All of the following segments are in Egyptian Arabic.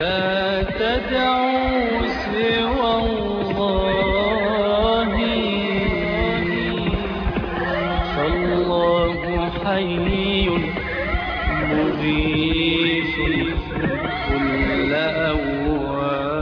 لا تدعوا سوى الله فالله حي مغيث كل أواه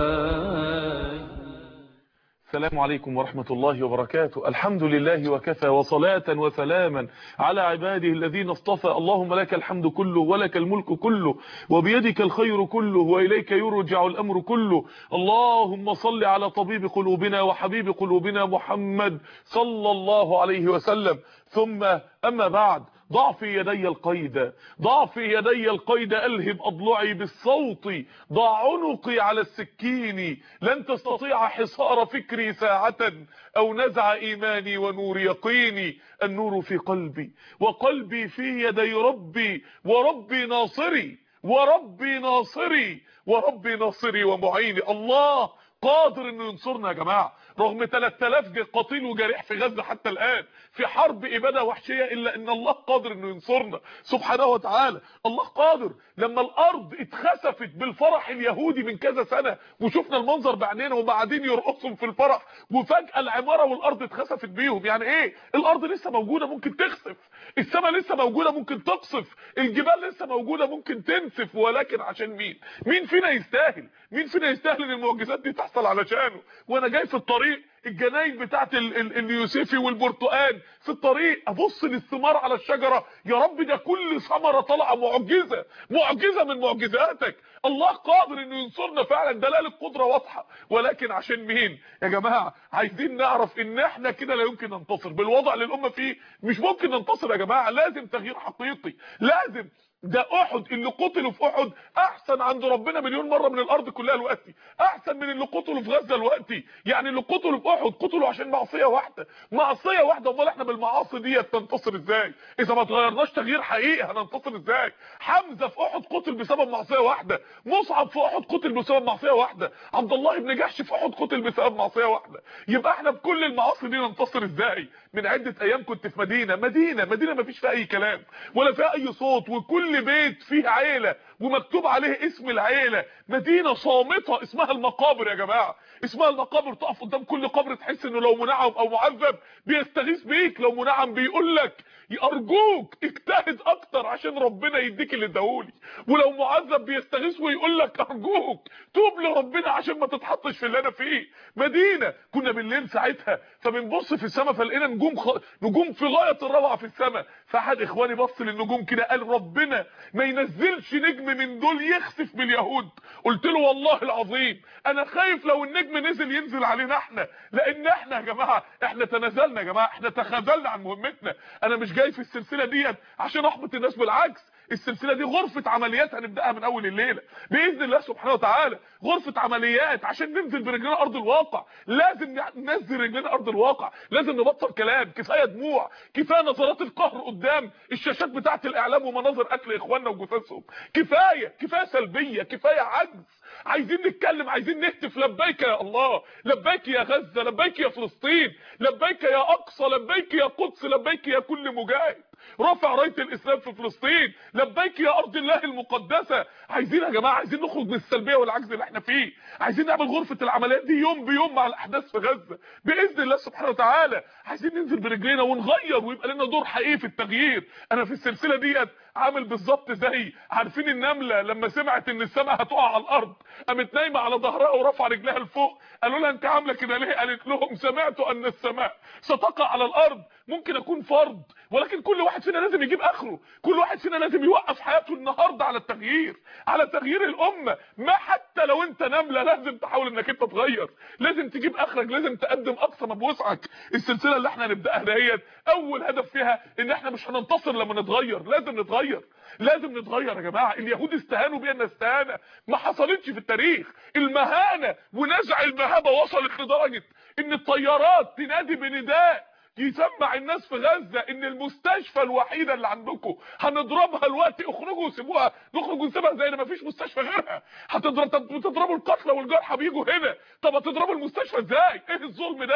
السلام عليكم ورحمة الله وبركاته الحمد لله وكفى وصلاة وسلاما على عباده الذين اصطفى اللهم لك الحمد كله ولك الملك كله وبيدك الخير كله وإليك يرجع الأمر كله اللهم صل على طبيب قلوبنا وحبيب قلوبنا محمد صلى الله عليه وسلم ثم أما بعد ضع في يدي القيد ضع في يدي القيد ألهب أضلعي بالصوت ضع عنقي على السكين لن تستطيع حصار فكري ساعة أو نزع إيماني ونور يقيني النور في قلبي وقلبي في يدي ربي وربي ناصري وربي ناصري وربي ناصري ومعيني الله قادر انه ينصرنا يا جماعه رغم 3000 قتيل وجريح في غزه حتى الان في حرب اباده وحشيه الا ان الله قادر انه ينصرنا سبحانه وتعالى الله قادر لما الارض اتخسفت بالفرح اليهودي من كذا سنه وشفنا المنظر بعينينا وهم قاعدين يرقصوا في الفرح وفجاه العماره والارض اتخسفت بيهم يعني ايه الارض لسه موجوده ممكن تخسف السماء لسه موجوده ممكن تقصف الجبال لسه موجوده ممكن تنسف ولكن عشان مين مين فينا يستاهل مين فينا يستاهل ان المعجزات دي تحصل علشانه وانا جاي في الطريق الجناين بتاعت ال- ال- اليوسفي والبرتقال في الطريق ابص للثمار على الشجره يا رب ده كل ثمره طالعه معجزه معجزه من معجزاتك الله قادر انه ينصرنا فعلا دلاله قدره واضحه ولكن عشان مين يا جماعه عايزين نعرف ان احنا كده لا يمكن ننتصر بالوضع اللي الامه فيه مش ممكن ننتصر يا جماعه لازم تغيير حقيقي لازم ده احد اللي قتلوا في احد احسن عند ربنا مليون مره من الارض كلها دلوقتي احسن من اللي قتلوا في غزه دلوقتي يعني اللي قتلوا في احد قتلوا عشان معصيه واحده معصيه واحده امال احنا بالمعاصي ديت ننتصر ازاي اذا ما تغيرناش تغيير حقيقي هننتصر ازاي حمزه في احد قتل بسبب معصيه واحده مصعب في احد قتل بسبب معصيه واحده عبد الله بن جحش في احد قتل بسبب معصيه واحده يبقى احنا بكل المعاصي دي ننتصر ازاي من عده ايام كنت في مدينه مدينه مدينه ما فيش فيها اي كلام ولا فيها اي صوت وكل بيت فيه عيله ومكتوب عليه اسم العيله مدينه صامته اسمها المقابر يا جماعه اسمها المقابر تقف قدام كل قبر تحس انه لو منعم او معذب بيستغيث بيك لو منعم بيقول لك ارجوك اجتهد اكتر عشان ربنا يديك اللي اداهولي ولو معذب بيستغيث ويقول لك ارجوك توب لربنا عشان ما تتحطش في اللي انا فيه مدينه كنا بالليل ساعتها فبنبص في السماء فلقينا نجوم خ... نجوم في غايه الروعه في السماء فاحد اخواني بص للنجوم كده قال ربنا ما ينزلش نجم من دول يخسف باليهود قلت له والله العظيم انا خايف لو النجم نزل ينزل علينا احنا لان احنا يا جماعه احنا تنازلنا يا جماعه احنا تخاذلنا عن مهمتنا انا مش جاي في السلسله ديت عشان احبط الناس بالعكس السلسله دي غرفه عمليات هنبداها من اول الليله باذن الله سبحانه وتعالى غرفه عمليات عشان ننزل برجلنا ارض الواقع لازم ننزل رجلنا ارض الواقع لازم نبطل كلام كفايه دموع كفايه نظرات القهر قدام الشاشات بتاعه الاعلام ومناظر اكل اخواننا وجثثهم كفايه كفايه سلبيه كفايه عجز عايزين نتكلم عايزين نهتف لبيك يا الله لبيك يا غزه لبيك يا فلسطين لبيك يا اقصى لبيك يا قدس لبيك يا كل مجاهد رفع رايه الاسلام في فلسطين لبيك يا ارض الله المقدسه عايزين يا جماعه عايزين نخرج من السلبيه والعجز اللي احنا فيه عايزين نعمل غرفه العمليات دي يوم بيوم مع الاحداث في غزه باذن الله سبحانه وتعالى عايزين ننزل برجلينا ونغير ويبقى لنا دور حقيقي في التغيير انا في السلسله ديت عامل بالظبط زي عارفين النمله لما سمعت ان السماء هتقع على الارض قامت نايمه على ظهرها ورفع رجلها لفوق قالوا لها انت عامله كده ليه قالت لهم سمعت ان السماء ستقع على الارض ممكن اكون فرد ولكن كل واحد فينا لازم يجيب اخره كل واحد فينا لازم يوقف حياته النهارده على التغيير على تغيير الامه ما حتى لو انت نمله لازم تحاول انك انت تغير لازم تجيب اخرك لازم تقدم اقصى ما بوسعك السلسله اللي احنا هنبداها ديت اول هدف فيها ان احنا مش هننتصر لما نتغير لازم نتغير لازم نتغير يا جماعه اليهود استهانوا بينا استهانه ما حصلتش في التاريخ المهانه ونزع المهابه وصلت لدرجه ان الطيارات تنادي بنداء يسمع الناس في غزة ان المستشفى الوحيدة اللي عندكم هنضربها الوقت اخرجوا وسيبوها نخرج ونسيبها زي ما فيش مستشفى غيرها هتضرب بتضربوا القتلى والجرحى بيجوا هنا طب هتضربوا المستشفى ازاي ايه الظلم ده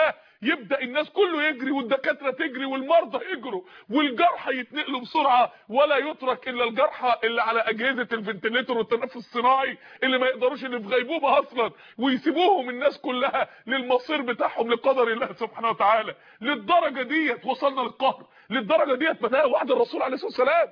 يبدا الناس كله يجري والدكاتره تجري والمرضى يجروا والجرحى يتنقلوا بسرعه ولا يترك الا الجرحى اللي على اجهزه الفنتليتور والتنفس الصناعي اللي ما يقدروش اللي في غيبوبه اصلا ويسيبوهم الناس كلها للمصير بتاعهم لقدر الله سبحانه وتعالى للدرجه ديت وصلنا للقهر للدرجه ديت بدأ وعد الرسول عليه الصلاه والسلام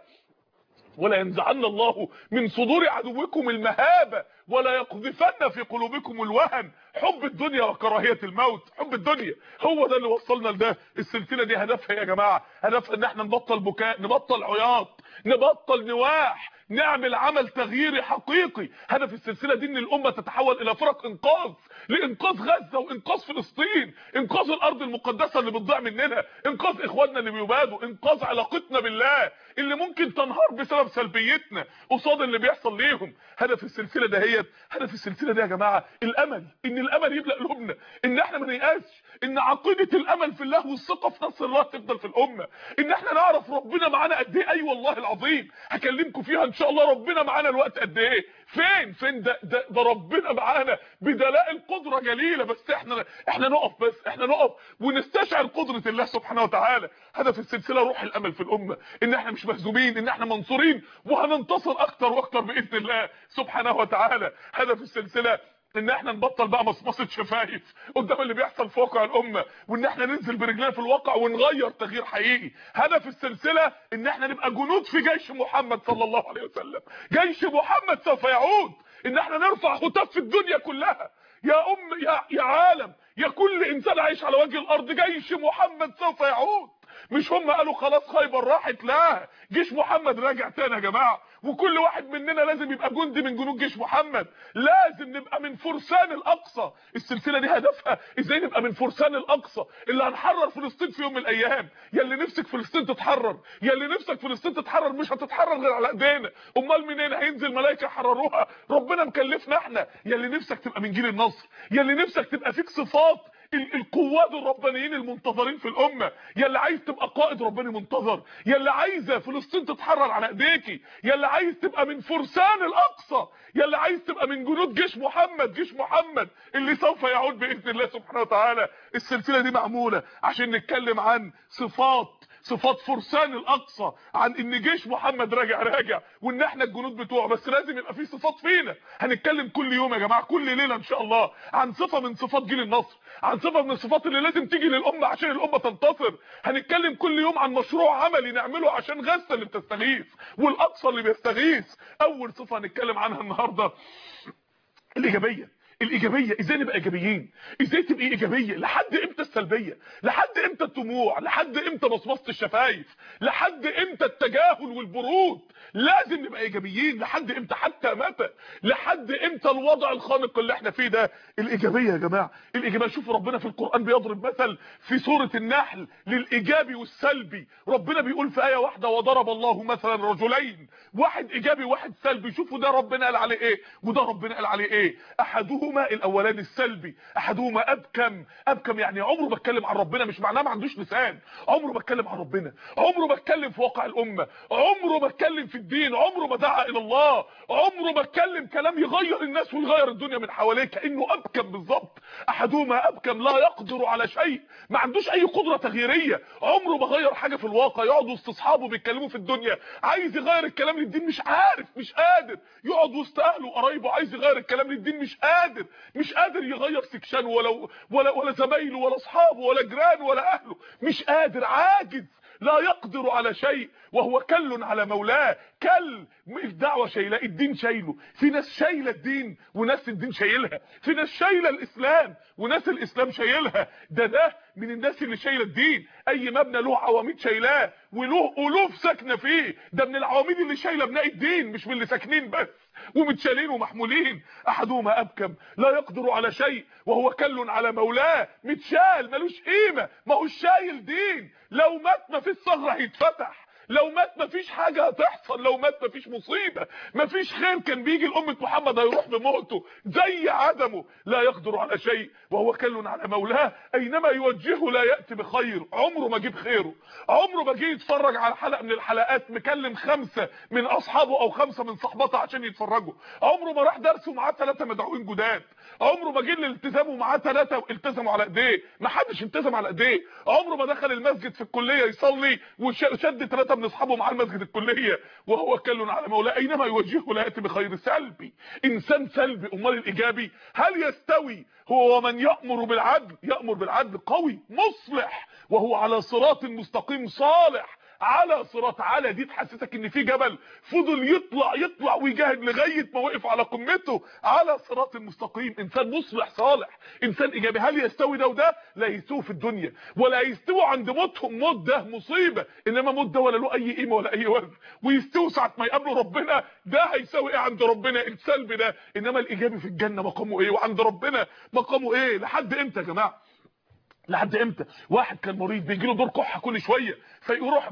ولا ينزعن الله من صدور عدوكم المهابة ولا يقذفن في قلوبكم الوهن حب الدنيا وكراهية الموت حب الدنيا هو ده اللي وصلنا لده السلسلة دي هدفها يا جماعة هدفها ان احنا نبطل بكاء نبطل عياط نبطل نواح نعمل عمل تغييري حقيقي هدف السلسلة دي ان الامة تتحول الى فرق انقاذ لانقاذ غزة وانقاذ فلسطين انقاذ الارض المقدسة اللي بتضيع مننا انقاذ اخواننا اللي بيبادوا انقاذ علاقتنا بالله اللي ممكن تنهار بسبب سلبيتنا قصاد اللي بيحصل ليهم هدف السلسلة دهيت هدف السلسلة دي يا جماعة الامل ان الامل يبلأ قلوبنا ان احنا ما نيأسش ان عقيدة الامل في الله والثقة في نصر الله تفضل في الامة ان احنا نعرف ربنا معانا قد ايه اي والله العظيم هكلمكم فيها ان شاء الله ربنا معانا الوقت قد ايه فين فين ده, ده, ده ربنا معانا بدلائل قدرة جليلة بس احنا احنا نقف بس احنا نقف ونستشعر قدرة الله سبحانه وتعالى هدف السلسلة روح الامل في الامة ان احنا مش مهزومين ان احنا منصورين وهننتصر اكتر واكتر باذن الله سبحانه وتعالى هدف السلسلة ان احنا نبطل بقى مصمصه شفايف قدام اللي بيحصل في واقع الامه وان احنا ننزل برجلنا في الواقع ونغير تغيير حقيقي هدف السلسله ان احنا نبقى جنود في جيش محمد صلى الله عليه وسلم جيش محمد سوف يعود ان احنا نرفع هتاف في الدنيا كلها يا ام يا يا عالم يا كل انسان عايش على وجه الارض جيش محمد سوف يعود مش هم قالوا خلاص خيبر راحت لا جيش محمد راجع تاني يا جماعه وكل واحد مننا لازم يبقى جندي من جنود جيش محمد لازم نبقى من فرسان الاقصى السلسله دي هدفها ازاي نبقى من فرسان الاقصى اللي هنحرر فلسطين في يوم من الايام يا اللي نفسك فلسطين تتحرر يا اللي نفسك فلسطين تتحرر مش هتتحرر غير على ايدينا امال منين هينزل ملائكه يحرروها ربنا مكلفنا احنا يا اللي نفسك تبقى من جيل النصر يا اللي نفسك تبقى فيك صفات القواد الربانيين المنتظرين في الامه يا اللي عايز تبقى قائد رباني منتظر يا اللي عايزه فلسطين تتحرر على ايديكي يا اللي عايز تبقى من فرسان الاقصى يا اللي عايز تبقى من جنود جيش محمد جيش محمد اللي سوف يعود باذن الله سبحانه وتعالى السلسله دي معموله عشان نتكلم عن صفات صفات فرسان الاقصى عن ان جيش محمد راجع راجع وان احنا الجنود بتوعه بس لازم يبقى في صفات فينا هنتكلم كل يوم يا جماعه كل ليله ان شاء الله عن صفه من صفات جيل النصر عن صفه من الصفات اللي لازم تيجي للامه عشان الامه تنتصر هنتكلم كل يوم عن مشروع عملي نعمله عشان غزه اللي بتستغيث والاقصى اللي بيستغيث اول صفه هنتكلم عنها النهارده الايجابيه الايجابيه ازاي نبقى ايجابيين ازاي تبقي ايجابيه لحد امتى السلبيه لحد امتى الطموع لحد امتى مصمصه الشفايف لحد امتى التجاهل والبرود لازم نبقى ايجابيين لحد امتى حتى متى لحد امتى الوضع الخانق اللي احنا فيه ده الايجابيه يا جماعه الايجابيه شوفوا ربنا في القران بيضرب مثل في سوره النحل للايجابي والسلبي ربنا بيقول في ايه واحده وضرب الله مثلا رجلين واحد ايجابي واحد سلبي شوفوا ده ربنا قال عليه ايه وده ربنا قال عليه ايه احدهما الاولاني السلبي احدهما ابكم ابكم يعني عمره ما اتكلم عن ربنا مش معناه ما عندوش لسان عمره ما اتكلم عن ربنا عمره ما اتكلم في واقع الامه عمره ما اتكلم في الدين عمره ما دعا الى الله عمره ما اتكلم كلام يغير الناس ويغير الدنيا من حواليه كانه ابكم بالظبط احدهما ابكم لا يقدر على شيء ما عندوش اي قدره تغييريه عمره ما غير حاجه في الواقع يقعد وسط اصحابه بيتكلموا في الدنيا عايز يغير الكلام للدين مش عارف مش قادر يقعد وسط اهله وقرايبه عايز يغير الكلام للدين مش قادر مش قادر يغير سكشان ولا ولا ولا زمايله ولا اصحابه ولا جيرانه ولا اهله مش قادر عاجز لا يقدر على شيء وهو كل على مولاه كل الدعوه شايله الدين شايله في ناس شايله الدين وناس الدين شايلها في ناس شايله الاسلام وناس الاسلام شايلها ده ده من الناس اللي شايله الدين اي مبنى له عواميد شايلاه وله الوف ساكنه فيه ده من العواميد اللي شايله بناء الدين مش من اللي ساكنين بس ومتشالين ومحمولين احدهما ابكم لا يقدر على شيء وهو كل على مولاه متشال ملوش قيمه ما هو شايل دين لو مات ما في الصغر هيتفتح لو مات مفيش حاجه هتحصل لو مات مفيش مصيبه مفيش خير كان بيجي لامه محمد هيروح بموته زي عدمه لا يقدر على شيء وهو كل على مولاه اينما يوجهه لا ياتي بخير عمره ما جيب خيره عمره ما جه يتفرج على حلقه من الحلقات مكلم خمسه من اصحابه او خمسه من صحباته عشان يتفرجوا عمره ما راح درس ومعاه ثلاثه مدعوين جداد عمره ما جه الالتزام ومعاه ثلاثه التزموا على ايديه ما حدش التزم على ايديه عمره ما دخل المسجد في الكليه يصلي وشد ثلاثه من اصحابه معاه المسجد الكليه وهو كل على مولاه اينما يوجهه لا ياتي بخير سلبي انسان سلبي امال الايجابي هل يستوي هو ومن يأمر بالعدل يأمر بالعدل قوي مصلح وهو على صراط مستقيم صالح على صراط على دي تحسسك ان في جبل فضل يطلع يطلع ويجاهد لغايه ما وقف على قمته على صراط مستقيم انسان مصلح صالح انسان ايجابي هل يستوي ده وده لا يستوي في الدنيا ولا يستوي عند موتهم موت ده مصيبه انما موت ده ولا له اي قيمه ولا اي وزن ويستوي ساعه ما يقابلوا ربنا ده هيساوي ايه عند ربنا السلبي ده انما الايجابي في الجنه مقامه ايه وعند ربنا مقامه ايه لحد امتى يا جماعه لحد امتى واحد كان مريض بيجي له دور كحه كل شويه فيروح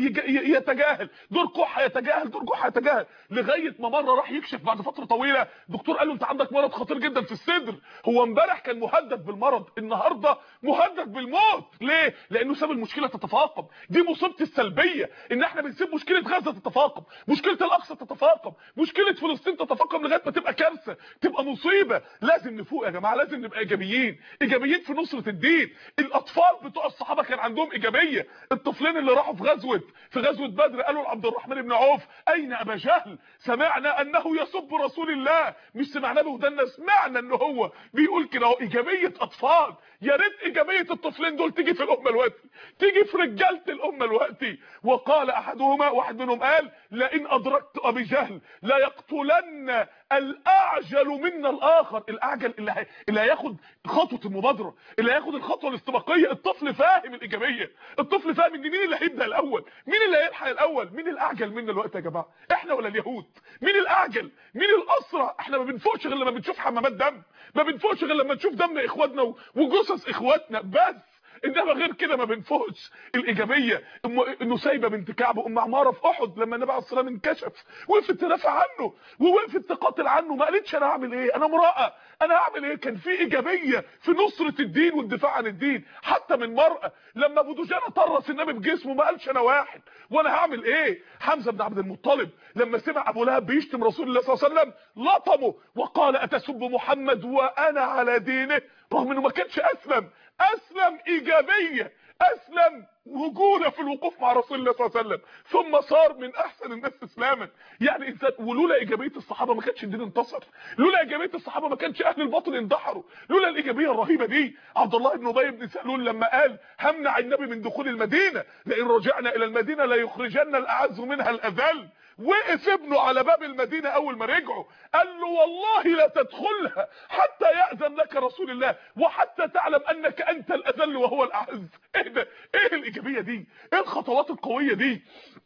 يتجاهل دور كحه يتجاهل دور كحه يتجاهل لغايه ما مره راح يكشف بعد فتره طويله الدكتور قال له انت عندك مرض خطير جدا في الصدر هو امبارح كان مهدد بالمرض النهارده مهدد بالموت ليه لانه ساب المشكله تتفاقم دي مصيبه السلبيه ان احنا بنسيب مشكله غزه تتفاقم مشكله الاقصى تتفاقم مشكله فلسطين تتفاقم لغايه ما تبقى كارثه تبقى مصيبه لازم نفوق يا جماعه لازم نبقى ايجابيين ايجابيين في نصره الدين الاطفال بتوع الصحابه كان عندهم ايجابيه الطفلين اللي راحوا في غزوه في غزوه بدر قالوا لعبد الرحمن بن عوف اين ابا جهل سمعنا انه يسب رسول الله مش سمعناه بودنا سمعنا ان هو بيقول كده اهو ايجابيه اطفال يا ريت ايجابيه الطفلين دول تيجي في الامه دلوقتي تيجي في رجاله الامه دلوقتي وقال احدهما واحد منهم قال لئن ادركت ابي جهل لا يقتلن الاعجل منا الاخر الاعجل اللي هي... اللي هياخد خطوه المبادره اللي هياخد الخطوه الاستباقيه الطفل فاهم الايجابيه الطفل فاهم ان مين اللي هيبدا الاول مين اللي هيلحق الاول مين الاعجل منا الوقت يا جماعه احنا ولا اليهود مين الاعجل مين الاسرع احنا ما بنفوقش غير لما بنشوف حمامات دم ما بنفوقش غير لما نشوف دم اخواتنا وجثث اخواتنا بس انما غير كده ما بنفوقش الايجابيه انه سايبه بنت كعب ام عماره في احد لما النبي عليه الصلاه انكشف وقفت تدافع عنه ووقفت تقاتل عنه ما قالتش انا هعمل ايه انا امراه انا هعمل ايه كان في ايجابيه في نصره الدين والدفاع عن الدين حتى من مرأة لما ابو دجانه طرس النبي بجسمه ما قالش انا واحد وانا هعمل ايه حمزه بن عبد المطلب لما سمع ابو لهب بيشتم رسول الله صلى الله عليه وسلم لطمه وقال اتسب محمد وانا على دينه رغم انه ما كانش اسلم اسلم ايجابيه اسلم رجوله في الوقوف مع رسول الله صلى الله عليه وسلم ثم صار من احسن الناس اسلاما يعني انسان ولولا ايجابيه الصحابه ما كانش الدين انتصر لولا ايجابيه الصحابه ما كانش اهل الباطل اندحروا لولا الايجابيه الرهيبه دي عبد الله بن ابي بن سلول لما قال همنع النبي من دخول المدينه لئن رجعنا الى المدينه لا يخرجن الاعز منها الاذل وقف ابنه على باب المدينة اول ما رجعوا قال له والله لا تدخلها حتى يأذن لك رسول الله وحتى تعلم انك انت الاذل وهو الاعز ايه ده ايه الايجابية دي ايه الخطوات القوية دي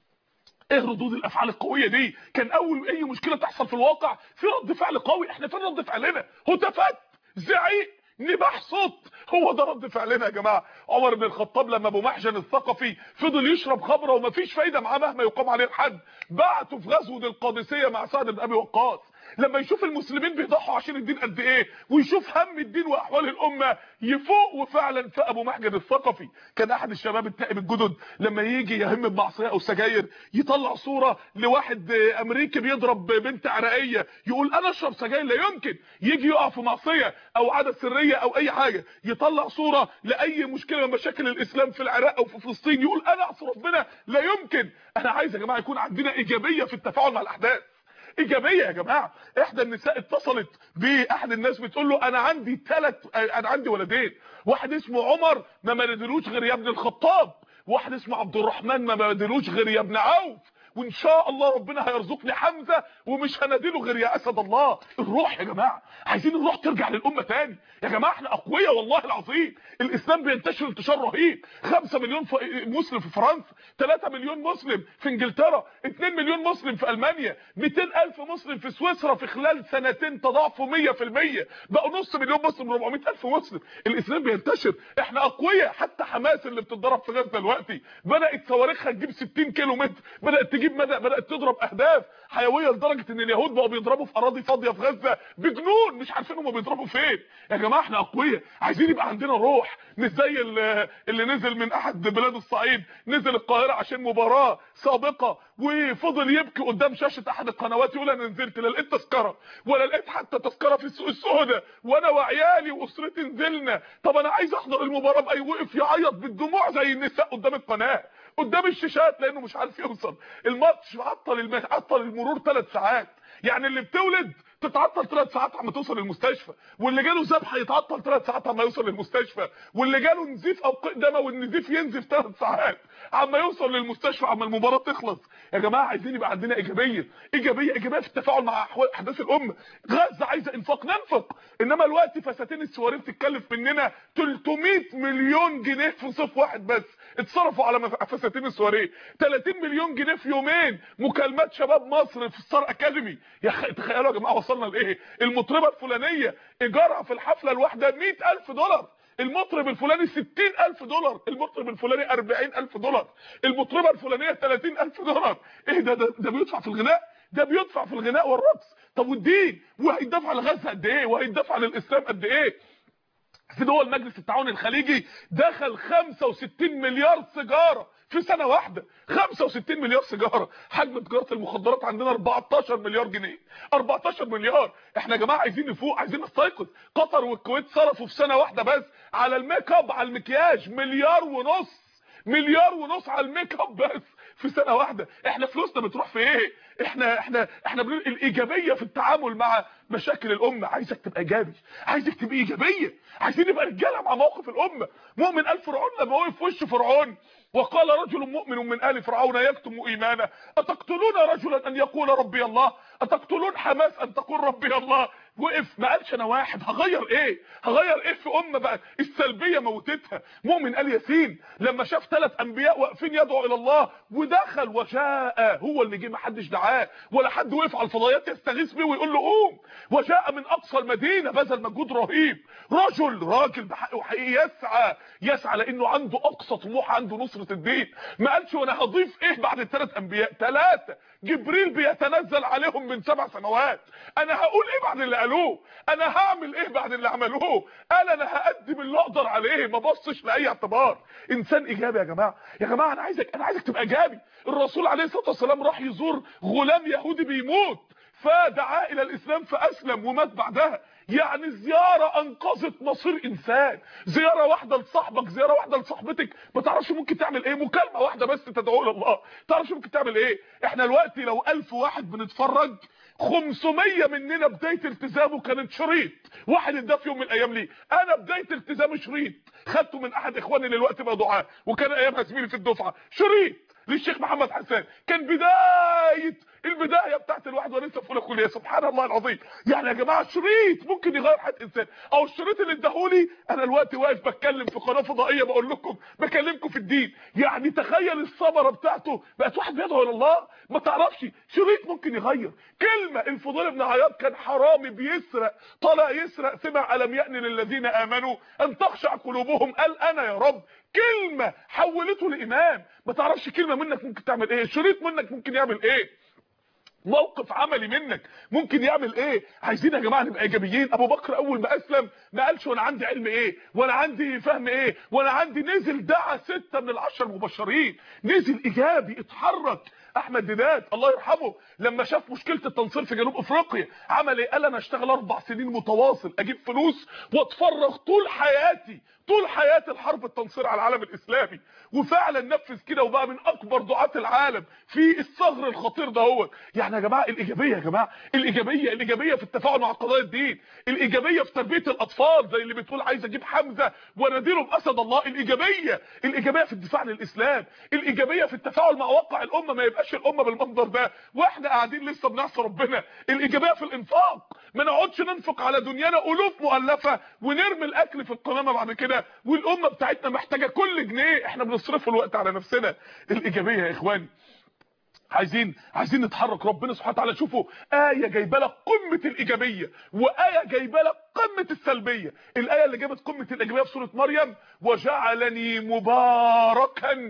ايه ردود الافعال القويه دي كان اول اي مشكله تحصل في الواقع في رد فعل قوي احنا فين رد فعلنا هتافات زعيق نباح صوت هو ده رد فعلنا يا جماعه عمر بن الخطاب لما ابو محجن الثقفي فضل يشرب خمره ومفيش فايده معاه مهما يقام عليه الحد بعته في غزوه القادسيه مع سعد بن ابي وقاص لما يشوف المسلمين بيضحوا عشان الدين قد ايه ويشوف هم الدين واحوال الامه يفوق وفعلا في ابو محجن الثقفي كان احد الشباب التائب الجدد لما يجي يهم بمعصيه او سجاير يطلع صوره لواحد امريكي بيضرب بنت عراقيه يقول انا اشرب سجاير لا يمكن يجي يقع في معصيه او عاده سريه او اي حاجه يطلع صوره لاي مشكله من مشاكل الاسلام في العراق او في فلسطين يقول انا اعصي ربنا لا يمكن انا عايز يا جماعه يكون عندنا ايجابيه في التفاعل مع الاحداث ايجابيه يا جماعه احدى النساء اتصلت باحد الناس بتقول له انا عندي ثلاث انا عندي ولدين واحد اسمه عمر ما مردلوش غير يا ابن الخطاب واحد اسمه عبد الرحمن ما مردلوش غير يا ابن عوف وان شاء الله ربنا هيرزقني حمزه ومش هناديله غير يا اسد الله الروح يا جماعه عايزين الروح ترجع للامه تاني يا جماعه احنا اقوياء والله العظيم الاسلام بينتشر انتشار رهيب 5 مليون ف... مسلم في فرنسا 3 مليون مسلم في انجلترا 2 مليون مسلم في المانيا 200 الف مسلم في سويسرا في خلال سنتين تضاعفوا 100% بقوا نص مليون مسلم 400 الف مسلم الاسلام بينتشر احنا اقوياء حتى حماس اللي بتتضرب في غزه دلوقتي بدات صواريخها تجيب 60 كيلو متر بدات تجيب مدى بدات تضرب اهداف حيويه لدرجه ان اليهود بقوا بيضربوا في اراضي فاضيه في غزه بجنون مش عارفين هم بيضربوا فين يا جماعه احنا اقوياء عايزين يبقى عندنا روح مش زي اللي, اللي نزل من احد بلاد الصعيد نزل القاهره عشان مباراه سابقه وفضل يبكي قدام شاشه احد القنوات يقول انا نزلت لا لقيت تذكره ولا لقيت حتى تذكره في السوق السوداء وانا وعيالي واسرتي نزلنا طب انا عايز احضر المباراه باي وقف يعيط بالدموع زي النساء قدام القناه قدام الشاشات لانه مش عارف يوصل الماتش عطل الم... عطل المرور ثلاث ساعات يعني اللي بتولد تتعطل ثلاث ساعات عما توصل المستشفى واللي جاله ذبح يتعطل ثلاث ساعات عما يوصل للمستشفى واللي جاله نزيف او دم والنزيف ينزف ثلاث ساعات عما يوصل للمستشفى عما المباراه تخلص يا جماعه عايزين يبقى عندنا ايجابيه ايجابيه ايجابيه في التفاعل مع احوال احداث الامه غزه عايزه انفاق ننفق انما الوقت فساتين السواري بتتكلف مننا 300 مليون جنيه في صيف واحد بس اتصرفوا على فساتين السواري 30 مليون جنيه في يومين مكالمات شباب مصر في ستار اكاديمي يا اخي تخيلوا يا جماعه وصلنا لايه المطربه الفلانيه ايجارها في الحفله الواحده 100000 دولار المطرب الفلاني 60000 دولار المطرب الفلاني 40000 دولار المطربه الفلانيه 30000 دولار ايه ده ده, ده بيدفع في الغناء ده بيدفع في الغناء والرقص طب والدين وهيدفع لغزه قد ايه وهيدفع للاسلام قد ايه في دول مجلس التعاون الخليجي دخل 65 مليار سيجاره في سنه واحده 65 مليار سيجاره حجم تجاره المخدرات عندنا 14 مليار جنيه 14 مليار احنا يا جماعه عايزين نفوق عايزين نستيقظ قطر والكويت صرفوا في سنه واحده بس على الميك اب على المكياج مليار ونص مليار ونص على الميك اب بس في سنه واحده احنا فلوسنا بتروح في ايه احنا احنا احنا بنقول الايجابيه في التعامل مع مشاكل الامه عايزك تبقى ايجابي عايزك تبقى ايجابيه عايزين نبقى رجاله مع موقف الامه مؤمن ال فرعون لما وقف في وش فرعون وقال رجل مؤمن من آل فرعون يكتم إيمانه أتقتلون رجلا أن يقول ربي الله أتقتلون حماس أن تقول ربي الله وقف ما قالش انا واحد هغير ايه هغير ايه في امه بقى السلبيه موتتها مؤمن ال ياسين لما شاف ثلاث انبياء واقفين يدعوا الى الله ودخل وجاء هو اللي جه ما حدش دعاه ولا حد وقف على الفضائيات يستغيث بيه ويقول له قوم وجاء من اقصى المدينه بذل مجهود رهيب رجل راجل بحقه وحقيقي يسعى يسعى لانه عنده اقصى طموح عنده نصره الدين ما قالش وانا هضيف ايه بعد الثلاث انبياء ثلاثه جبريل بيتنزل عليهم من سبع سنوات انا هقول ايه بعد اللي قالوه انا هعمل ايه بعد اللي عملوه قال انا هقدم اللي اقدر عليه ما بصش لاي اعتبار انسان ايجابي يا جماعه يا جماعه انا عايزك انا عايزك تبقى ايجابي الرسول عليه الصلاه والسلام راح يزور غلام يهودي بيموت فدعا الى الاسلام فاسلم ومات بعدها يعني زيارة انقذت مصير انسان زيارة واحدة لصاحبك زيارة واحدة لصاحبتك ما تعرفش ممكن تعمل ايه مكالمة واحدة بس تدعو لله تعرفش ممكن تعمل ايه احنا دلوقتي لو الف واحد بنتفرج 500 مننا بداية التزامه كانت شريط واحد اداه في يوم من الايام ليه انا بداية التزامي شريط خدته من احد اخواني اللي الوقت بقى دعاء وكان ايامها زميلي في الدفعة شريط للشيخ محمد حسان كان بداية البداية بتاعت الواحد وانا لسه في اولى كليه سبحان الله العظيم يعني يا جماعه شريط ممكن يغير حياه انسان او الشريط اللي اداهولي انا الوقت واقف بتكلم في قناه فضائيه بقول لكم بكلمكم في الدين يعني تخيل الثمره بتاعته بقت واحد بيدعو الى الله ما تعرفش شريط ممكن يغير كلمه الفضيل بن عياض كان حرامي بيسرق طلع يسرق سمع الم يأن للذين امنوا ان تخشع قلوبهم قال انا يا رب كلمه حولته لامام ما تعرفش كلمه منك ممكن تعمل ايه شريط منك ممكن يعمل ايه موقف عملي منك ممكن يعمل ايه عايزين يا جماعه نبقى ايجابيين ابو بكر اول ما اسلم ما قالش وانا عندي علم ايه وانا عندي فهم ايه وانا عندي نزل دعا ستة من العشر المبشرين نزل ايجابي اتحرك احمد ديدات الله يرحمه لما شاف مشكله التنصير في جنوب افريقيا عمل ايه قال انا اشتغل اربع سنين متواصل اجيب فلوس واتفرغ طول حياتي طول حياه الحرب التنصير على العالم الاسلامي وفعلا نفذ كده وبقى من اكبر دعاه العالم في الثغر الخطير ده هو يعني يا جماعه الايجابيه يا جماعه الايجابيه الايجابيه في التفاعل مع قضايا الدين الايجابيه في تربيه الاطفال زي اللي بتقول عايز اجيب حمزه واناديله باسد الله الايجابيه الايجابيه في الدفاع عن الاسلام الايجابيه في التفاعل مع واقع الامه ما يبقاش تبقاش الامه بالمنظر ده واحنا قاعدين لسه بنعصي ربنا الايجابيه في الانفاق ما نقعدش ننفق على دنيانا الوف مؤلفه ونرمي الاكل في القمامه بعد كده والامه بتاعتنا محتاجه كل جنيه احنا بنصرفه الوقت على نفسنا الايجابيه يا اخواني عايزين عايزين نتحرك ربنا سبحانه وتعالى شوفوا ايه جايبه لك قمه الايجابيه وايه جايبه لك قمه السلبيه الايه اللي جابت قمه الايجابيه في سوره مريم وجعلني مباركا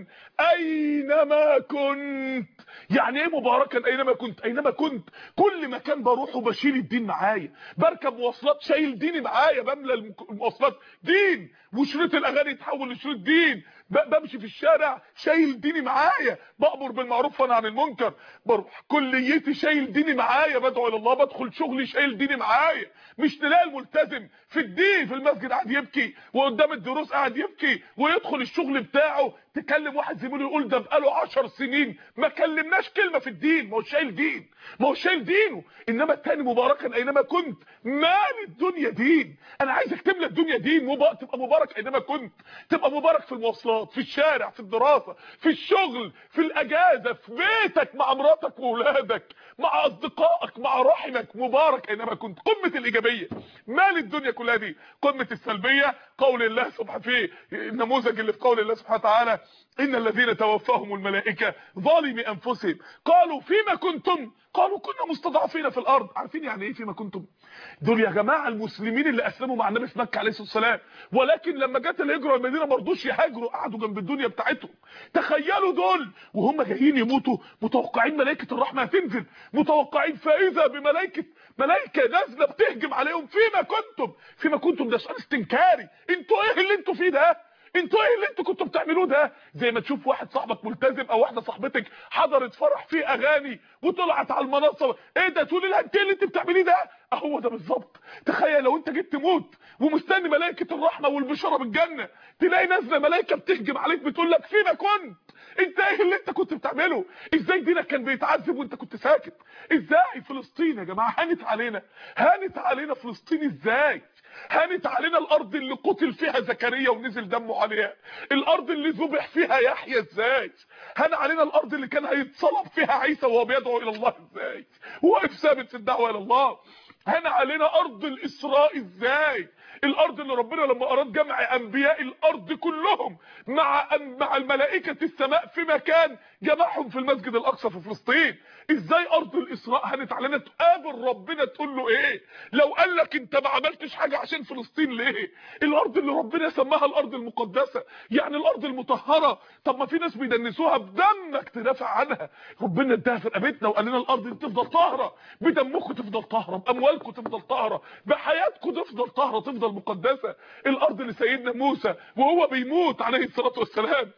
اينما كنت يعني ايه مباركا اينما كنت اينما كنت كل مكان بروحه بشيل الدين معايا بركب مواصلات شايل ديني معايا بملى المواصلات دين وشريط الاغاني يتحول لشريط دين بمشي في الشارع شايل ديني معايا بامر بالمعروف وانا عن المنكر بروح كليتي شايل ديني معايا بدعو الى الله بدخل شغلي شايل ديني معايا مش تلاقي الملتزم في الدين في المسجد قاعد يبكي وقدام الدروس قاعد يبكي ويدخل الشغل بتاعه تكلم واحد زميله يقول ده بقاله 10 سنين ما كلمناش كلمه في الدين ما هو شايل دين ما هو شايل دينه انما التاني مباركا اينما كنت مال الدنيا دين انا عايز اكتب لك الدنيا دين مبارك تبقى مبارك اينما كنت تبقى مبارك في المواصلات في الشارع في الدراسه في الشغل في الاجازه في بيتك مع مراتك واولادك مع اصدقائك مع رحمك مبارك اينما كنت قمه الايجابيه مال الدنيا كلها دي قمه السلبيه قول الله سبحانه في النموذج اللي في قول الله سبحانه وتعالى ان الذين توفاهم الملائكه ظالمي انفسهم قالوا فيما كنتم قالوا كنا مستضعفين في الارض عارفين يعني ايه فيما كنتم دول يا جماعه المسلمين اللي اسلموا مع النبي في مكه عليه الصلاه والسلام ولكن لما جت الهجره المدينه ما رضوش يهاجروا قعدوا جنب الدنيا بتاعتهم تخيلوا دول وهم جايين يموتوا متوقعين ملائكه الرحمه هتنزل متوقعين فاذا بملائكه ملائكه نازله بتهجم عليهم فيما كنتم فيما كنتم ده سؤال استنكاري انتوا ايه اللي انتوا فيه ده انتوا ايه اللي انتوا كنتوا بتعملوه ده زي ما تشوف واحد صاحبك ملتزم او واحده صاحبتك حضرت فرح فيه اغاني وطلعت على المنصه ايه ده تقول لها انت اللي انت بتعمليه ده اهو ده بالظبط تخيل لو انت جيت تموت ومستني ملائكه الرحمه والبشاره بالجنه تلاقي نازله ملائكه بتهجم عليك بتقول لك فينا كنت انت ايه اللي انت كنت بتعمله ازاي دينك كان بيتعذب وانت كنت ساكت ازاي فلسطين يا جماعه هانت علينا هانت علينا فلسطين ازاي هانت علينا الارض اللي قتل فيها زكريا ونزل دمه عليها الارض اللي ذبح فيها يحيى ازاي هان علينا الارض اللي كان هيتصلب فيها عيسى وهو بيدعو الى الله ازاي واقف ثابت في الدعوه الى الله هان علينا ارض الاسراء ازاي الارض اللي ربنا لما اراد جمع انبياء الارض كلهم مع مع الملائكه السماء في مكان جمعهم في المسجد الاقصى في فلسطين ازاي ارض الاسراء هانت علينا تقابل ربنا تقول له ايه لو قال لك انت ما عملتش حاجه عشان فلسطين ليه الارض اللي ربنا سماها الارض المقدسه يعني الارض المطهره طب ما في ناس بيدنسوها بدمك تدافع عنها ربنا اداها في رقبتنا وقال لنا الارض دي تفضل طاهره بدمكم تفضل طاهره باموالكم تفضل طاهره بحياتكم تفضل طاهره تفضل مقدسه الارض اللي سيدنا موسى وهو بيموت عليه الصلاه والسلام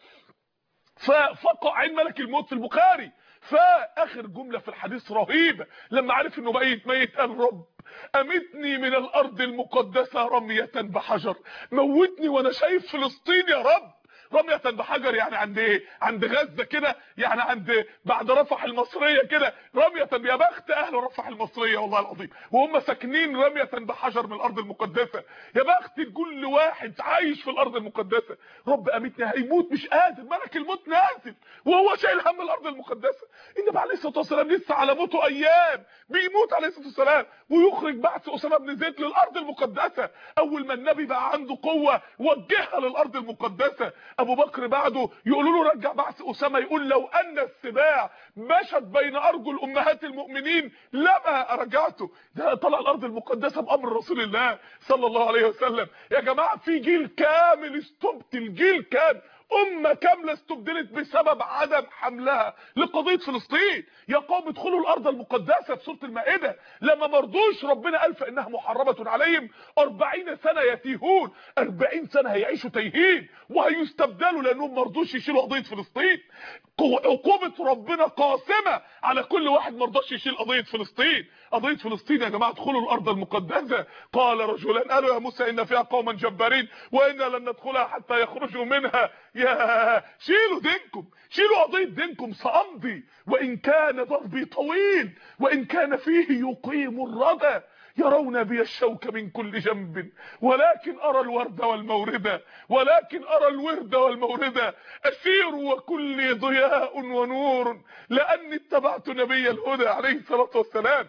ففقع عين ملك الموت في البخاري فاخر جمله في الحديث رهيبه لما عرف انه ميت ميت قال رب امتني من الارض المقدسه رميه بحجر موتني وانا شايف فلسطين يا رب رمية بحجر يعني عند ايه عند غزة كده يعني عند بعد رفح المصرية كده رمية يا بخت اهل رفح المصرية والله العظيم وهم ساكنين رمية بحجر من الارض المقدسة يا بخت كل واحد عايش في الارض المقدسة رب امتني هيموت مش قادر ملك الموت نازل وهو شايل هم الارض المقدسة النبي عليه الصلاة والسلام لسه على موته ايام بيموت عليه الصلاة والسلام ويخرج بعث اسامة بن زيد للارض المقدسة اول ما النبي بقى عنده قوة وجهها للارض المقدسة ابو بكر بعده يقولوا له رجع بعث اسامه يقول لو ان السباع مشت بين ارجل امهات المؤمنين لما رجعته ده طلع الارض المقدسه بامر رسول الله صلى الله عليه وسلم يا جماعه في جيل كامل استبدل جيل كامل امه كامله استبدلت بسبب عدم حملها لقضيه فلسطين يا قوم ادخلوا الارض المقدسه في سوره المائده لما مرضوش ربنا قال فانها محرمه عليهم 40 سنه يتيهون 40 سنه هيعيشوا تايهين وهيستبدلوا لانهم مرضوش يشيلوا قضيه فلسطين عقوبه ربنا قاسمه على كل واحد مرضاش يشيل قضيه فلسطين قضيه فلسطين يا جماعه ادخلوا الارض المقدسه قال رجلان قالوا يا موسى ان فيها قوما جبارين وانا لن ندخلها حتى يخرجوا منها يا شيلوا دينكم شيلوا قضيه دينكم سامضي وان كان ضربي طويل وان كان فيه يقيم الردى يرون بي الشوك من كل جنب ولكن ارى الورد والمورد ولكن ارى الورد والمورد اسير وكلي ضياء ونور لاني اتبعت نبي الهدى عليه الصلاه والسلام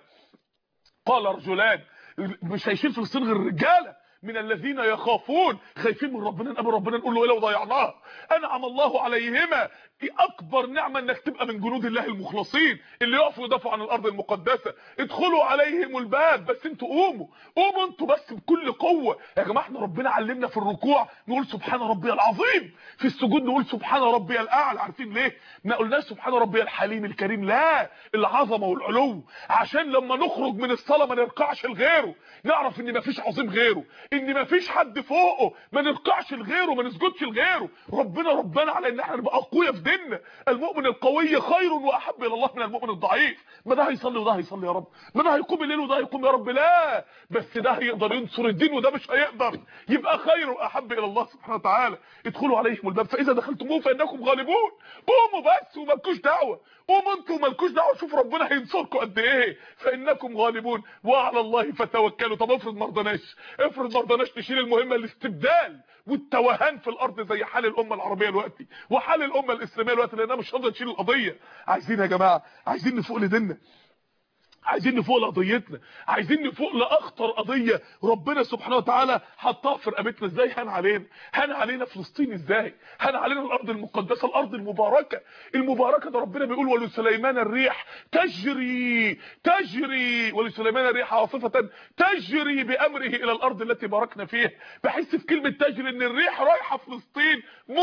قال رجلان مش هيشيل فلسطين غير الرجاله من الذين يخافون خايفين من ربنا نقابل ربنا نقول له ايه لو ضيعناها انعم الله عليهما اكبر نعمه انك تبقى من جنود الله المخلصين اللي يقفوا يدافعوا عن الارض المقدسه ادخلوا عليهم الباب بس انتوا قوموا قوموا انتوا بس بكل قوه يا جماعه احنا ربنا علمنا في الركوع نقول سبحان ربي العظيم في السجود نقول سبحان ربي الاعلى عارفين ليه ما قلناش سبحان ربي الحليم الكريم لا العظمه والعلو عشان لما نخرج من الصلاه ما نركعش لغيره نعرف ان مفيش عظيم غيره ان مفيش حد فوقه ما نركعش لغيره ما نسجدش لغيره ربنا ربنا على ان احنا نبقى اقوياء في ديننا المؤمن القوي خير واحب الى الله من المؤمن الضعيف ما ده هيصلي وده هيصلي يا رب ما ده هيقوم الليل وده هيقوم يا رب لا بس ده هيقدر ينصر الدين وده مش هيقدر يبقى خير واحب الى الله سبحانه وتعالى ادخلوا عليهم الباب فاذا دخلتموه فانكم غالبون قوموا بس ومالكوش دعوه قوموا انتوا ومالكوش دعوه شوفوا ربنا هينصركم قد ايه فانكم غالبون وعلى الله فتوكلوا طب افرض ما رضناش افرض ما رضناش نشيل المهمه الاستبدال والتوهان في الارض زي حال الامه العربيه دلوقتي وحال الامه الاسلاميه دلوقتي لانها مش راضيه تشيل القضيه عايزين يا جماعه عايزين نفوق لديننا عايزين نفوق لقضيتنا عايزين نفوق لاخطر قضيه ربنا سبحانه وتعالى حطها في رقبتنا ازاي هان علينا هان علينا فلسطين ازاي هان علينا الارض المقدسه الارض المباركه المباركه ده ربنا بيقول ولسليمان الريح تجري تجري ولسليمان الريح عاصفه تجري بامره الى الارض التي باركنا فيها بحس في كلمه تجري ان الريح رايحه فلسطين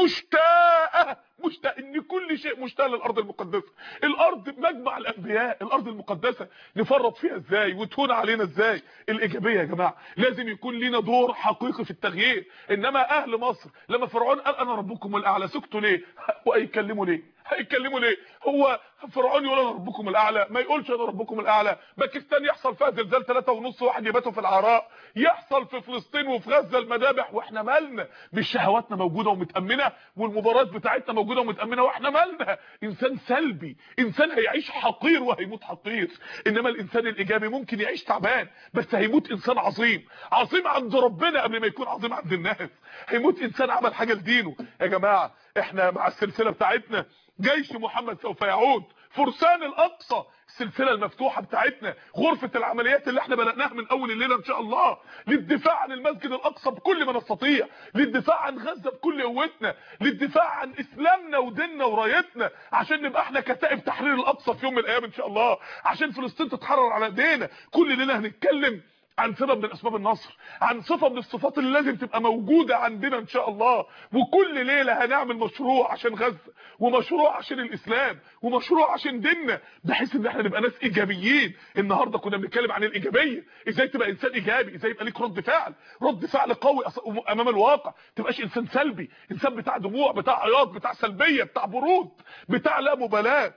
مشتاقه مشتاق ان كل شيء مشتاق للارض المقدسه الارض مجمع الانبياء الارض المقدسه نفرط فيها ازاي وتهون علينا ازاي الايجابيه يا جماعه لازم يكون لينا دور حقيقي في التغيير انما اهل مصر لما فرعون قال انا ربكم الاعلى سكتوا ليه وهيتكلموا ليه هيتكلموا ليه هو فرعون يقول انا ربكم الاعلى ما يقولش انا ربكم الاعلى باكستان يحصل فيها زلزال 3 ونص واحد يباتوا في العراء يحصل في فلسطين وفي غزه المذابح واحنا مالنا مش شهواتنا موجوده ومتامنه والمباريات بتاعتنا موجوده ومتامنه واحنا مالنا انسان سلبي انسان هيعيش حقير وهيموت حقير انما الانسان الايجابي ممكن يعيش تعبان بس هيموت انسان عظيم عظيم عند ربنا قبل ما يكون عظيم عند الناس هيموت انسان عمل حاجه لدينه يا جماعه احنا مع السلسله بتاعتنا جيش محمد سوف يعود فرسان الاقصى السلسله المفتوحه بتاعتنا غرفه العمليات اللي احنا بدأناها من اول الليله ان شاء الله للدفاع عن المسجد الاقصى بكل ما نستطيع للدفاع عن غزه بكل قوتنا للدفاع عن اسلامنا وديننا ورايتنا عشان نبقى احنا كتائب تحرير الاقصى في يوم من الايام ان شاء الله عشان فلسطين تتحرر على ايدينا كل ليله هنتكلم عن سبب من اسباب النصر عن صفه من الصفات اللي لازم تبقى موجوده عندنا ان شاء الله وكل ليله هنعمل مشروع عشان غزه ومشروع عشان الاسلام ومشروع عشان ديننا بحيث ان احنا نبقى ناس ايجابيين النهارده كنا بنتكلم عن الايجابيه ازاي تبقى انسان ايجابي ازاي يبقى ليك رد فعل رد فعل قوي امام الواقع تبقاش انسان سلبي انسان بتاع دموع بتاع عياط بتاع سلبيه بتاع برود بتاع لا مبالاه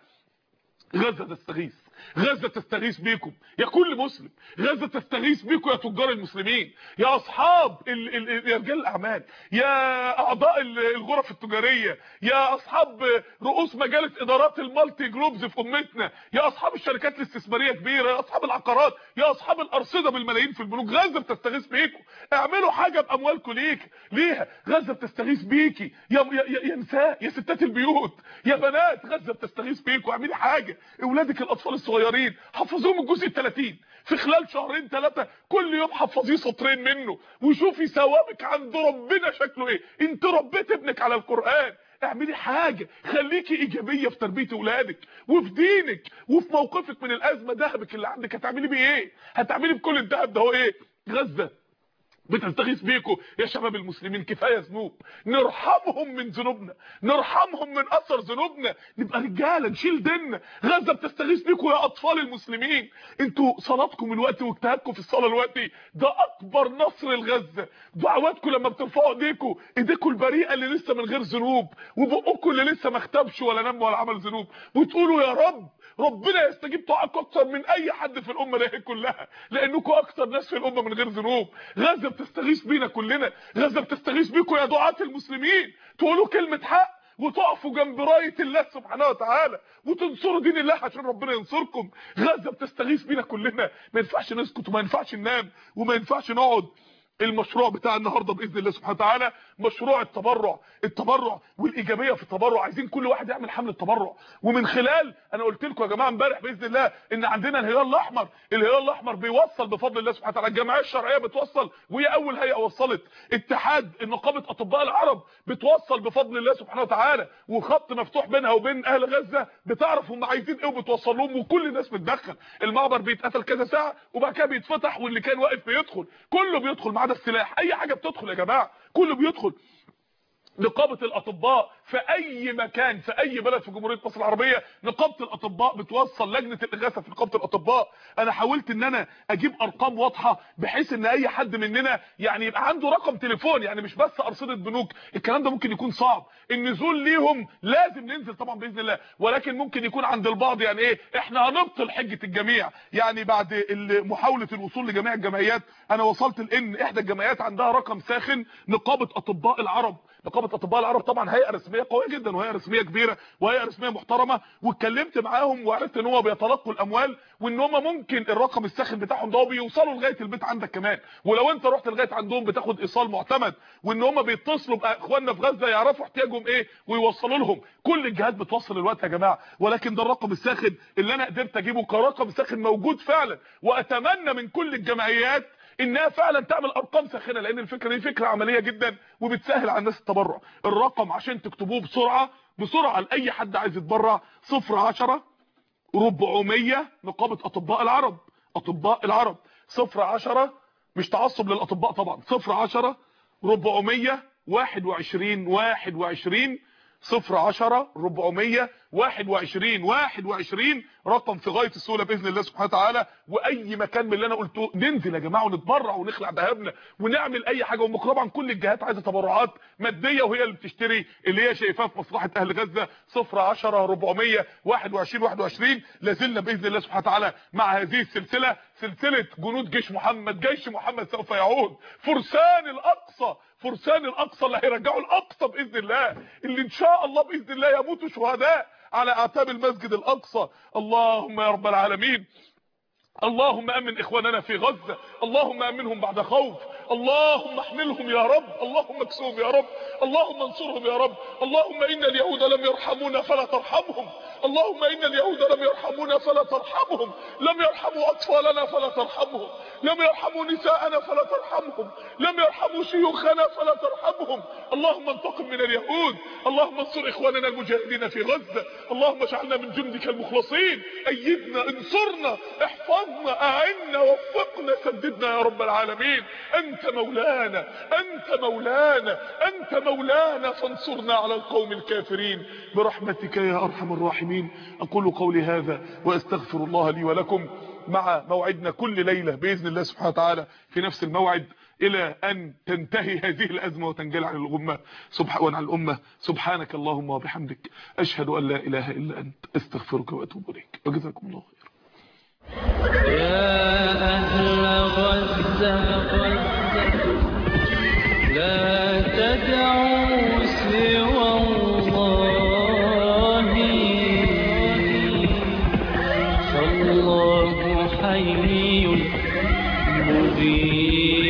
غزه تستغيث غزة تستغيث بيكم يا كل مسلم غزة تستغيث بيكم يا تجار المسلمين يا اصحاب ال ال يا رجال الاعمال يا اعضاء الغرف التجاريه يا اصحاب رؤوس مجالس ادارات المالتي جروبز في امتنا يا اصحاب الشركات الاستثماريه كبيره يا اصحاب العقارات يا اصحاب الارصده بالملايين في البنوك غزة بتستغيث بيكم اعملوا حاجه باموالكم ليك ليها غزة بتستغيث بيكي يا يا, يا نساء يا ستات البيوت يا بنات غزة بتستغيث بيكم اعملي حاجه اولادك الاطفال الصغيرين حفظوهم الجزء ال 30 في خلال شهرين ثلاثه كل يوم حفظيه سطرين منه وشوفي ثوابك عند ربنا شكله ايه انت ربيت ابنك على القران اعملي حاجه خليكي ايجابيه في تربيه اولادك وفي دينك وفي موقفك من الازمه ذهبك اللي عندك هتعملي بيه ايه هتعملي بكل الذهب ده هو ايه غزه بتستغيث بيكم يا شباب المسلمين كفايه ذنوب نرحمهم من ذنوبنا نرحمهم من اثر ذنوبنا نبقى رجاله نشيل ديننا غزه بتستغيث بيكم يا اطفال المسلمين انتوا صلاتكم الوقت واجتهادكم في الصلاه الوقت ده اكبر نصر لغزه دعواتكم لما بترفعوا ايديكم ايديكم البريئه اللي لسه من غير ذنوب وبقكم اللي لسه ما اختبش ولا نام ولا عمل ذنوب وتقولوا يا رب ربنا يستجيب طاعتكم اكتر من اي حد في الامه دي كلها لانكم اكتر ناس في الامه من غير ذنوب غزه بتستغيث بينا كلنا غزه بتستغيث بيكم يا دعاة المسلمين تقولوا كلمه حق وتقفوا جنب رايه الله سبحانه وتعالى وتنصروا دين الله عشان ربنا ينصركم غزه بتستغيث بينا كلنا ما ينفعش نسكت وما ينفعش ننام وما ينفعش نقعد المشروع بتاع النهارده باذن الله سبحانه وتعالى مشروع التبرع التبرع والايجابيه في التبرع عايزين كل واحد يعمل حمله تبرع ومن خلال انا قلت لكم يا جماعه امبارح باذن الله ان عندنا الهلال الاحمر الهلال الاحمر بيوصل بفضل الله سبحانه وتعالى الجمعيه الشرعيه بتوصل وهي اول هيئه وصلت اتحاد نقابه اطباء العرب بتوصل بفضل الله سبحانه وتعالى وخط مفتوح بينها وبين اهل غزه بتعرف هم عايزين ايه وبتوصل لهم وكل الناس بتدخل المعبر بيتقفل كذا ساعه وبعد كده بيتفتح واللي كان واقف بيدخل كله بيدخل ما عدا السلاح اي حاجه بتدخل يا جماعه كله بيدخل نقابه الاطباء في اي مكان في اي بلد في جمهوريه مصر العربيه نقابه الاطباء بتوصل لجنه الاغاثه في نقابه الاطباء انا حاولت ان انا اجيب ارقام واضحه بحيث ان اي حد مننا يعني يبقى عنده رقم تليفون يعني مش بس ارصده بنوك الكلام ده ممكن يكون صعب النزول ليهم لازم ننزل طبعا باذن الله ولكن ممكن يكون عند البعض يعني ايه احنا هنبطل حجه الجميع يعني بعد ال- محاوله الوصول لجميع الجمعيات انا وصلت لان احدى الجمعيات عندها رقم ساخن نقابه اطباء العرب نقابه اطباء العرب طبعا هيئه رسميه قويه جدا وهيئه رسميه كبيره وهيئه رسميه محترمه واتكلمت معاهم وعرفت ان هو بيتلقوا الاموال وان هم ممكن الرقم الساخن بتاعهم ده بيوصلوا لغايه البيت عندك كمان ولو انت رحت لغايه عندهم بتاخد ايصال معتمد وان هم بيتصلوا باخواننا في غزه يعرفوا احتياجهم ايه ويوصلوا لهم كل الجهات بتوصل الوقت يا جماعه ولكن ده الرقم الساخن اللي انا قدرت اجيبه كرقم ساخن موجود فعلا واتمنى من كل الجمعيات انها فعلا تعمل ارقام ساخنه لان الفكره دي فكره عمليه جدا وبتسهل على الناس التبرع الرقم عشان تكتبوه بسرعه بسرعه لاي حد عايز يتبرع 010 400 نقابه اطباء العرب اطباء العرب 010 مش تعصب للاطباء طبعا 010 400 21 21 010 400 21 21 رقم في غايه السهوله باذن الله سبحانه وتعالى واي مكان من اللي انا قلته ننزل يا جماعه ونتبرع ونخلع ذهبنا ونعمل اي حاجه وطبعا كل الجهات عايزه تبرعات ماديه وهي اللي بتشتري اللي هي شايفاها في مصلحه اهل غزه 010 400 21 21 لازلنا باذن الله سبحانه وتعالى مع هذه السلسله سلسله جنود جيش محمد جيش محمد سوف يعود فرسان الاقصى فرسان الاقصى اللي هيرجعوا الاقصى باذن الله اللي ان شاء الله باذن الله يموتوا شهداء على اعتاب المسجد الاقصى اللهم يا رب العالمين اللهم امن اخواننا في غزه اللهم امنهم بعد خوف اللهم احملهم يا رب اللهم اكسوهم يا رب اللهم انصرهم يا رب اللهم ان اليهود لم يرحمونا فلا ترحمهم اللهم ان اليهود لم يرحمونا فلا ترحمهم لم يرحموا اطفالنا فلا ترحمهم لم يرحموا نساءنا فلا ترحمهم لم يرحموا شيوخنا فلا ترحمهم اللهم انتقم من اليهود اللهم انصر اخواننا المجاهدين في غزه اللهم اجعلنا من جندك المخلصين ايدنا انصرنا احفظنا اعنا وفقنا سددنا يا رب العالمين انت مولانا انت مولانا انت مولانا فانصرنا على القوم الكافرين برحمتك يا ارحم الراحمين اقول قولي هذا واستغفر الله لي ولكم مع موعدنا كل ليله باذن الله سبحانه وتعالى في نفس الموعد الى ان تنتهي هذه الازمه وتنجل عن الغمه سبحان عن الامه سبحانك اللهم وبحمدك اشهد ان لا اله الا انت استغفرك واتوب اليك وجزاكم الله خير يا أهل غزة لا تدعوا سوى الله فالله حي مبين